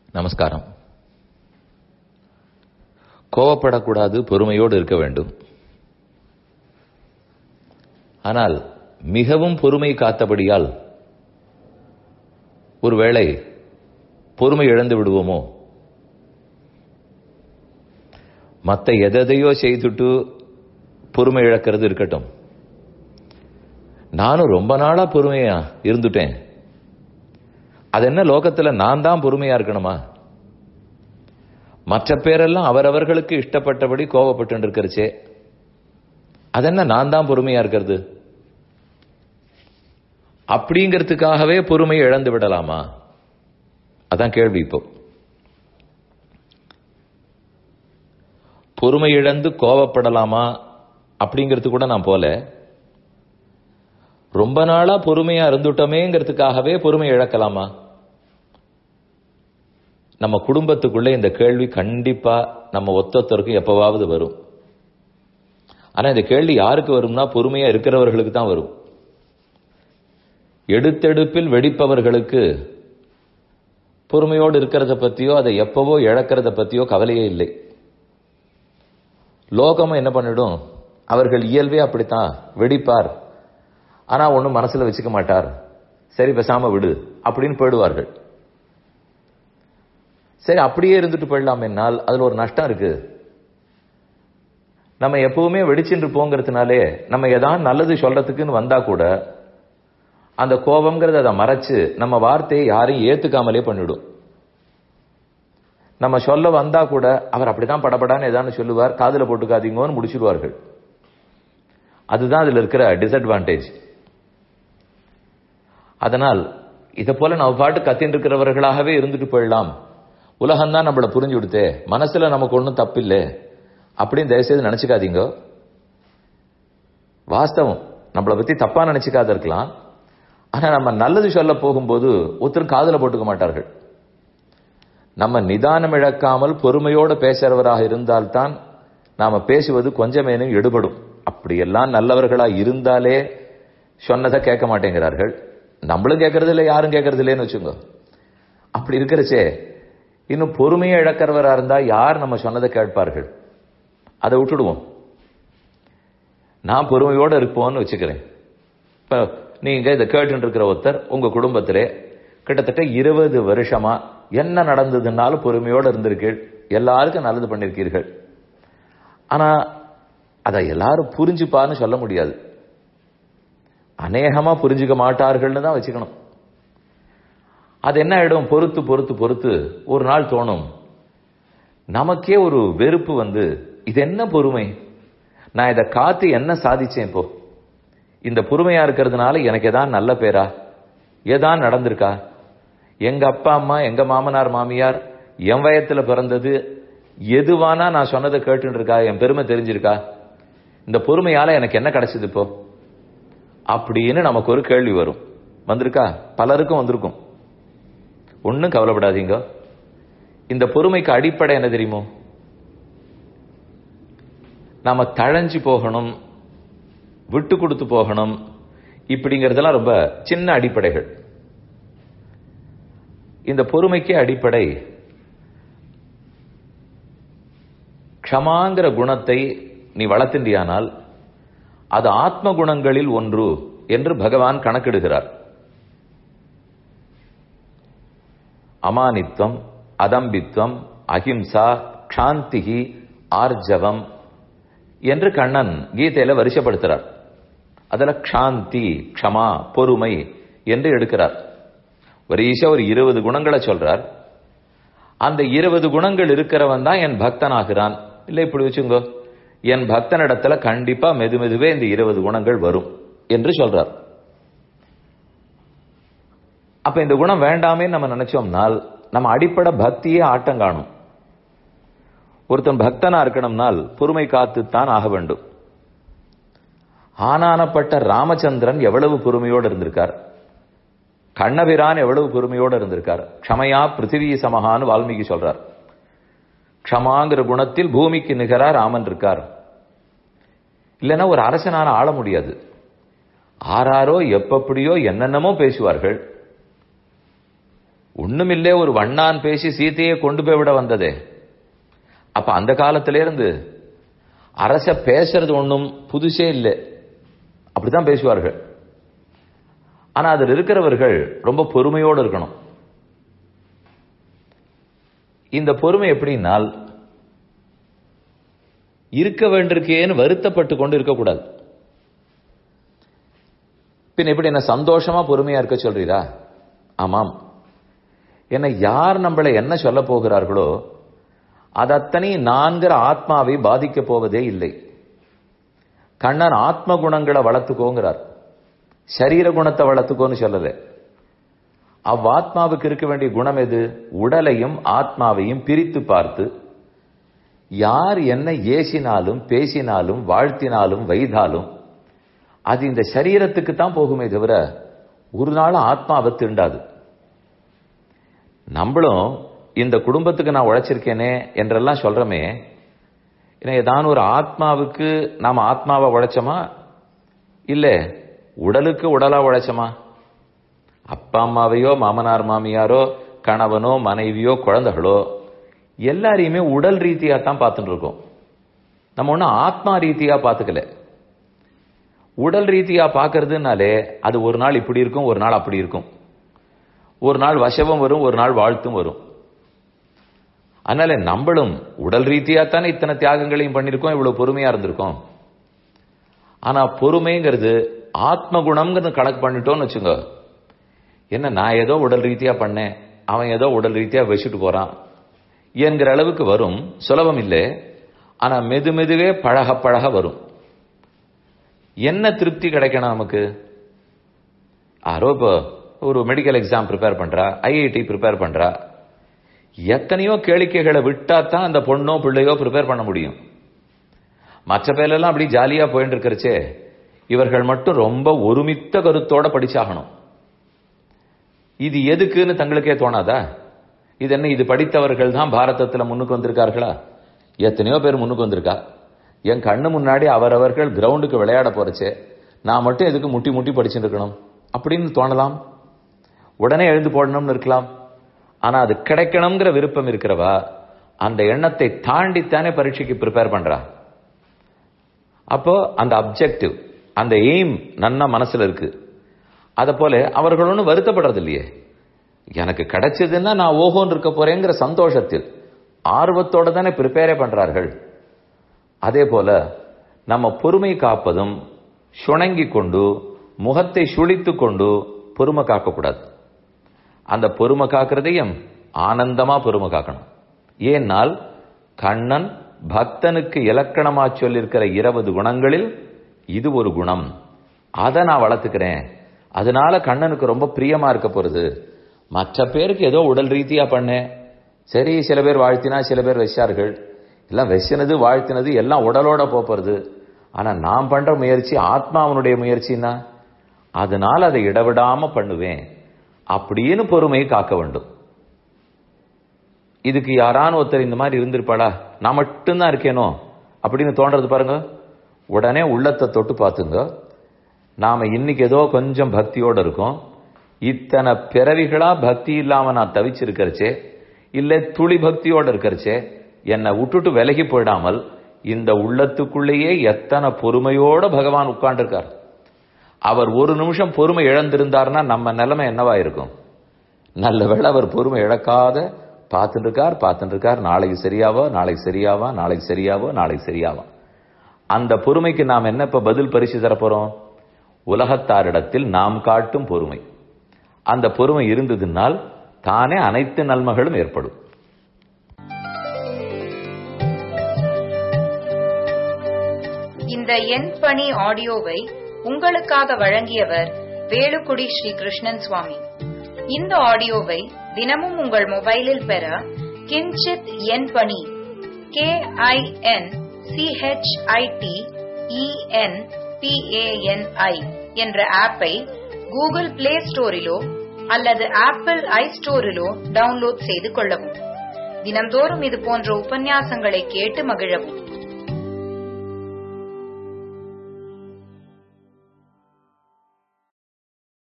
நமஸ்காரம் கோவப்படக்கூடாது பொறுமையோடு இருக்க வேண்டும் ஆனால் மிகவும் பொறுமை காத்தபடியால் ஒருவேளை பொறுமை இழந்து விடுவோமோ மற்ற எதையோ செய்துட்டு பொறுமை இழக்கிறது இருக்கட்டும் நானும் ரொம்ப நாளா பொறுமையா இருந்துட்டேன் அது என்ன லோகத்துல நான் தான் பொறுமையா இருக்கணுமா மற்ற பேரெல்லாம் அவரவர்களுக்கு இஷ்டப்பட்டபடி கோவப்பட்டு இருக்கிறச்சே அதென்ன நான் தான் பொறுமையா இருக்கிறது அப்படிங்கிறதுக்காகவே பொறுமையை இழந்து விடலாமா அதான் கேள்வி இப்போ பொறுமை இழந்து கோவப்படலாமா அப்படிங்கிறது கூட நான் போல ரொம்ப நாளா பொறுமையா இருந்துட்டோமேங்கிறதுக்காகவே பொறுமை இழக்கலாமா நம்ம குடும்பத்துக்குள்ள இந்த கேள்வி கண்டிப்பா நம்ம ஒத்தொத்தருக்கும் எப்பவாவது வரும் ஆனா இந்த கேள்வி யாருக்கு வரும்னா பொறுமையா இருக்கிறவர்களுக்கு தான் வரும் எடுத்தெடுப்பில் வெடிப்பவர்களுக்கு பொறுமையோடு இருக்கிறத பத்தியோ அதை எப்பவோ இழக்கிறத பத்தியோ கவலையே இல்லை லோகமும் என்ன பண்ணிடும் அவர்கள் இயல்பே அப்படித்தான் வெடிப்பார் ஆனா ஒன்னும் மனசுல வச்சுக்க மாட்டார் சரி பேசாம விடு அப்படின்னு போயிடுவார்கள் சரி அப்படியே இருந்துட்டு போயிடலாம் என்னால் அதுல ஒரு நஷ்டம் இருக்கு நம்ம எப்பவுமே வெடிச்சுட்டு போங்கிறதுனாலே நம்ம ஏதாவது நல்லது சொல்றதுக்குன்னு வந்தா கூட அந்த கோபம்ங்கிறத அதை மறைச்சு நம்ம வார்த்தையை யாரையும் ஏத்துக்காமலே பண்ணிடும் நம்ம சொல்ல வந்தா கூட அவர் அப்படிதான் படப்படான்னு ஏதானு சொல்லுவார் காதுல போட்டுக்காதீங்கன்னு முடிச்சிடுவார்கள் அதுதான் அதுல இருக்கிற டிஸ்அட்வான்டேஜ் அதனால் இதை போல நம்ம பாட்டு கத்தின்னு இருக்கிறவர்களாகவே இருந்துட்டு போயிடலாம் உலகம் தான் நம்மளை புரிஞ்சு கொடுத்தே மனசுல நமக்கு ஒன்றும் தப்பில்லை அப்படின்னு தயவுசெய்து நினைச்சுக்காதீங்க வாஸ்தவம் நம்மளை பத்தி தப்பா நினைச்சுக்காத இருக்கலாம் ஆனா நம்ம நல்லது சொல்ல போகும்போது ஒருத்தரும் காதல போட்டுக்க மாட்டார்கள் நம்ம நிதானம் இழக்காமல் பொறுமையோடு பேசுறவராக இருந்தால்தான் நாம பேசுவது கொஞ்சமேனும் எடுபடும் அப்படியெல்லாம் நல்லவர்களா இருந்தாலே சொன்னதை கேட்க மாட்டேங்கிறார்கள் நம்மளும் கேட்கறது இல்லை யாரும் கேட்கறது இல்லைன்னு வச்சுங்க அப்படி இருக்கிறச்சே இன்னும் பொறுமையை இழக்கிறவரா இருந்தா யார் நம்ம சொன்னதை கேட்பார்கள் அதை விட்டுடுவோம் நான் பொறுமையோடு இருப்போம்னு வச்சுக்கிறேன் இப்ப நீங்க இதை கேட்டு இருக்கிற ஒருத்தர் உங்க குடும்பத்திலே கிட்டத்தட்ட இருபது வருஷமா என்ன நடந்ததுனாலும் பொறுமையோடு இருந்திருக்கீள் எல்லாருக்கும் நல்லது பண்ணிருக்கீர்கள் ஆனா அதை எல்லாரும் புரிஞ்சுப்பான்னு சொல்ல முடியாது அநேகமா புரிஞ்சுக்க மாட்டார்கள்னு தான் வச்சுக்கணும் அது என்ன ஆயிடும் பொறுத்து பொறுத்து பொறுத்து ஒரு நாள் தோணும் நமக்கே ஒரு வெறுப்பு வந்து இது என்ன பொறுமை நான் இதை காத்து என்ன சாதிச்சேன் இப்போ இந்த பொறுமையா இருக்கிறதுனால எனக்கு ஏதான் நல்ல பேரா ஏதான் நடந்திருக்கா எங்க அப்பா அம்மா எங்க மாமனார் மாமியார் என் வயத்துல பிறந்தது எதுவானா நான் சொன்னதை கேட்டு இருக்கா என் பெருமை தெரிஞ்சிருக்கா இந்த பொறுமையால எனக்கு என்ன கிடைச்சது இப்போ அப்படின்னு நமக்கு ஒரு கேள்வி வரும் வந்திருக்கா பலருக்கும் வந்திருக்கும் ஒன்னும் கவலைப்படாதீங்க இந்த பொறுமைக்கு அடிப்படை என்ன தெரியுமோ நாம தழைஞ்சு போகணும் விட்டு கொடுத்து போகணும் இப்படிங்கிறதெல்லாம் ரொம்ப சின்ன அடிப்படைகள் இந்த பொறுமைக்கே அடிப்படை க்ஷமாங்கிற குணத்தை நீ வளர்த்தின்றியானால் அது ஆத்ம குணங்களில் ஒன்று என்று பகவான் கணக்கிடுகிறார் அமானித்வம் அதம்பித்வம் அஹிம்சா க்ஷாந்திகி ஆர்ஜவம் என்று கண்ணன் கீதையில வரிசைப்படுத்துறார் அதுல க்ஷாந்தி க்ஷமா பொறுமை என்று எடுக்கிறார் வரிசா ஒரு இருபது குணங்களை சொல்றார் அந்த இருபது குணங்கள் இருக்கிறவன் தான் என் பக்தன் ஆகிறான் இல்ல இப்படி வச்சுங்க என் பக்தனிடத்துல கண்டிப்பா மெது மெதுவே இந்த இருபது குணங்கள் வரும் என்று சொல்றார் அப்ப இந்த குணம் வேண்டாமே நம்ம நினைச்சோம்னால் நம்ம அடிப்படை பக்தியே ஆட்டம் காணும் ஒருத்தன் பக்தனா இருக்கணும்னால் பொறுமை காத்துத்தான் ஆக வேண்டும் ஆனானப்பட்ட ராமச்சந்திரன் எவ்வளவு பொறுமையோடு இருந்திருக்கார் கண்ணபிரான் எவ்வளவு பொறுமையோடு இருந்திருக்கார் க்ஷமையா பிருத்திவி சமகான்னு வால்மீகி சொல்றார் க்ஷமாங்கிற குணத்தில் பூமிக்கு நிகரா ராமன் இருக்கார் இல்லைன்னா ஒரு அரசனான ஆள முடியாது ஆறாரோ எப்படியோ என்னென்னமோ பேசுவார்கள் ஒண்ணுமில்லே ஒரு வண்ணான் பேசி சீதையை கொண்டு போய் விட வந்ததே அப்ப அந்த காலத்தில இருந்து அரச பேசுறது ஒண்ணும் புதுசே இல்லை அப்படித்தான் பேசுவார்கள் ஆனா அதில் இருக்கிறவர்கள் ரொம்ப பொறுமையோடு இருக்கணும் இந்த பொறுமை எப்படின்னால் இருக்க வேண்டியிருக்கேன்னு வருத்தப்பட்டு கொண்டு இருக்கக்கூடாது பின் எப்படி என்ன சந்தோஷமா பொறுமையா இருக்க சொல்றீரா ஆமாம் என்ன யார் நம்மளை என்ன சொல்ல போகிறார்களோ அது அத்தனை நான்கிற ஆத்மாவை பாதிக்க போவதே இல்லை கண்ணன் ஆத்ம குணங்களை வளர்த்துக்கோங்கிறார் சரீர குணத்தை வளர்த்துக்கோன்னு சொல்லல அவ்வாத்மாவுக்கு இருக்க வேண்டிய குணம் எது உடலையும் ஆத்மாவையும் பிரித்து பார்த்து யார் என்ன ஏசினாலும் பேசினாலும் வாழ்த்தினாலும் வைதாலும் அது இந்த சரீரத்துக்கு தான் போகுமே தவிர ஒரு நாள் ஆத்மாவை தீண்டாது நம்மளும் இந்த குடும்பத்துக்கு நான் உழைச்சிருக்கேனே என்றெல்லாம் சொல்றோமே ஏதாவது ஒரு ஆத்மாவுக்கு நாம ஆத்மாவை உழைச்சோமா இல்ல உடலுக்கு உடலா உழைச்சோமா அப்பா அம்மாவையோ மாமனார் மாமியாரோ கணவனோ மனைவியோ குழந்தைகளோ எல்லாரையுமே உடல் ரீதியா தான் பார்த்துட்டு இருக்கோம் நம்ம ஒன்றும் ஆத்மா ரீதியா பார்த்துக்கல உடல் ரீதியா பார்க்கறதுனாலே அது ஒரு நாள் இப்படி இருக்கும் ஒரு நாள் அப்படி இருக்கும் ஒரு நாள் வசவம் வரும் ஒரு நாள் வாழ்த்தும் வரும் அதனால நம்மளும் உடல் ரீதியா தானே இத்தனை தியாகங்களையும் பண்ணிருக்கோம் இவ்வளவு பொறுமையா இருந்திருக்கோம் ஆனா பொறுமைங்கிறது ஆத்ம குணம்ங்கிறது கணக்கு பண்ணிட்டோம்னு வச்சுங்க என்ன நான் ஏதோ உடல் ரீதியா பண்ணேன் அவன் ஏதோ உடல் ரீதியா வச்சுட்டு போறான் என்கிற அளவுக்கு வரும் சுலபம் இல்லை ஆனா மெது மெதுவே பழக பழக வரும் என்ன திருப்தி கிடைக்கணும் நமக்கு யாரோ இப்போ ஒரு மெடிக்கல் எக்ஸாம் ப்ரிப்பேர் பண்றா ஐஐடி ப்ரிப்பேர் பண்றா எத்தனையோ கேளிக்கைகளை விட்டா தான் அந்த பொண்ணோ பிள்ளையோ ப்ரிப்பேர் பண்ண முடியும் மற்ற பேர்லாம் அப்படி ஜாலியா போயிட்டு இருக்கிறச்சே இவர்கள் மட்டும் ரொம்ப ஒருமித்த கருத்தோட படிச்சாகணும் இது எதுக்குன்னு தங்களுக்கே தோணாதா இது என்ன இது படித்தவர்கள் தான் பாரதத்தில் முன்னுக்கு வந்திருக்கார்களா எத்தனையோ பேர் முன்னுக்கு வந்திருக்கா என் கண்ணு முன்னாடி அவரவர்கள் கிரவுண்டுக்கு விளையாட போறச்சே நான் மட்டும் எதுக்கு முட்டி முட்டி படிச்சுட்டு இருக்கணும் அப்படின்னு தோணலாம் உடனே எழுந்து போடணும்னு இருக்கலாம் ஆனா அது கிடைக்கணுங்கிற விருப்பம் இருக்கிறவா அந்த எண்ணத்தை தாண்டித்தானே பரீட்சைக்கு ப்ரிப்பேர் பண்றா அப்போ அந்த அப்ஜெக்டிவ் அந்த எய்ம் நன்னா மனசுல இருக்கு அத போல அவர்கள் ஒன்றும் வருத்தப்படுறது இல்லையே எனக்கு கிடைச்சதுன்னா நான் ஓஹோன்னு இருக்க போறேங்கிற சந்தோஷத்தில் ஆர்வத்தோட தானே ப்ரிப்பேரே பண்றார்கள் அதே போல நம்ம பொறுமை காப்பதும் சுணங்கி கொண்டு முகத்தை சுழித்து கொண்டு பொறுமை காக்கக்கூடாது அந்த பொறுமை காக்கிறதையும் ஆனந்தமா பொறுமை காக்கணும் ஏனால் கண்ணன் பக்தனுக்கு இலக்கணமா சொல்லியிருக்கிற இருபது குணங்களில் இது ஒரு குணம் அதை நான் வளர்த்துக்கிறேன் அதனால கண்ணனுக்கு ரொம்ப பிரியமா இருக்க போறது மற்ற பேருக்கு ஏதோ உடல் ரீதியா பண்ணேன் சரி சில பேர் வாழ்த்தினா சில பேர் வச்சார்கள் எல்லாம் வெசினது வாழ்த்தினது எல்லாம் உடலோட போறது ஆனா நான் பண்ற முயற்சி ஆத்மாவனுடைய முயற்சின்னா அதனால அதை இடவிடாம பண்ணுவேன் அப்படின்னு பொறுமையை காக்க வேண்டும் இதுக்கு யாரான ஒருத்தர் இந்த மாதிரி இருந்திருப்பாளா நான் மட்டும்தான் இருக்கேனோ அப்படின்னு தோன்றது பாருங்க உடனே உள்ளத்தை தொட்டு பார்த்துங்க நாம இன்னைக்கு ஏதோ கொஞ்சம் பக்தியோட இருக்கோம் இத்தனை பிறவிகளா பக்தி இல்லாம நான் தவிச்சிருக்கிறச்சே இல்ல துளி பக்தியோட இருக்கிறச்சே என்னை விட்டுட்டு விலகி போயிடாமல் இந்த உள்ளத்துக்குள்ளேயே எத்தனை பொறுமையோட பகவான் உட்கார்ந்துருக்கார் அவர் ஒரு நிமிஷம் பொறுமை இழந்திருந்தார்னா நம்ம நிலைமை என்னவா இருக்கும் நல்ல வேளை அவர் பொறுமை இழக்காத பார்த்துட்டு இருக்கார் பார்த்துட்டு இருக்கார் நாளைக்கு சரியாவா நாளைக்கு சரியாவா நாளைக்கு சரியாவா நாளைக்கு சரியாவா அந்த பொறுமைக்கு நாம் என்ன இப்ப பதில் பரிசு தரப்போறோம் உலகத்தாரிடத்தில் நாம் காட்டும் பொறுமை அந்த பொறுமை இருந்ததுனால் தானே அனைத்து நன்மைகளும் ஏற்படும் இந்த என் பணி ஆடியோவை உங்களுக்காக வழங்கியவர் வேலுக்குடி ஸ்ரீ கிருஷ்ணன் சுவாமி இந்த ஆடியோவை தினமும் உங்கள் மொபைலில் பெற கிஞ்சித் என் பணி கே ஐ என் சிஹெச்ஐடி இஎன் பிஏஎன்ஐ என்ற ஆப்பை கூகுள் பிளே ஸ்டோரிலோ அல்லது ஆப்பிள் ஐ ஸ்டோரிலோ டவுன்லோட் செய்து கொள்ளவும் தினம்தோறும் இது போன்ற உபன்யாசங்களை கேட்டு மகிழவும்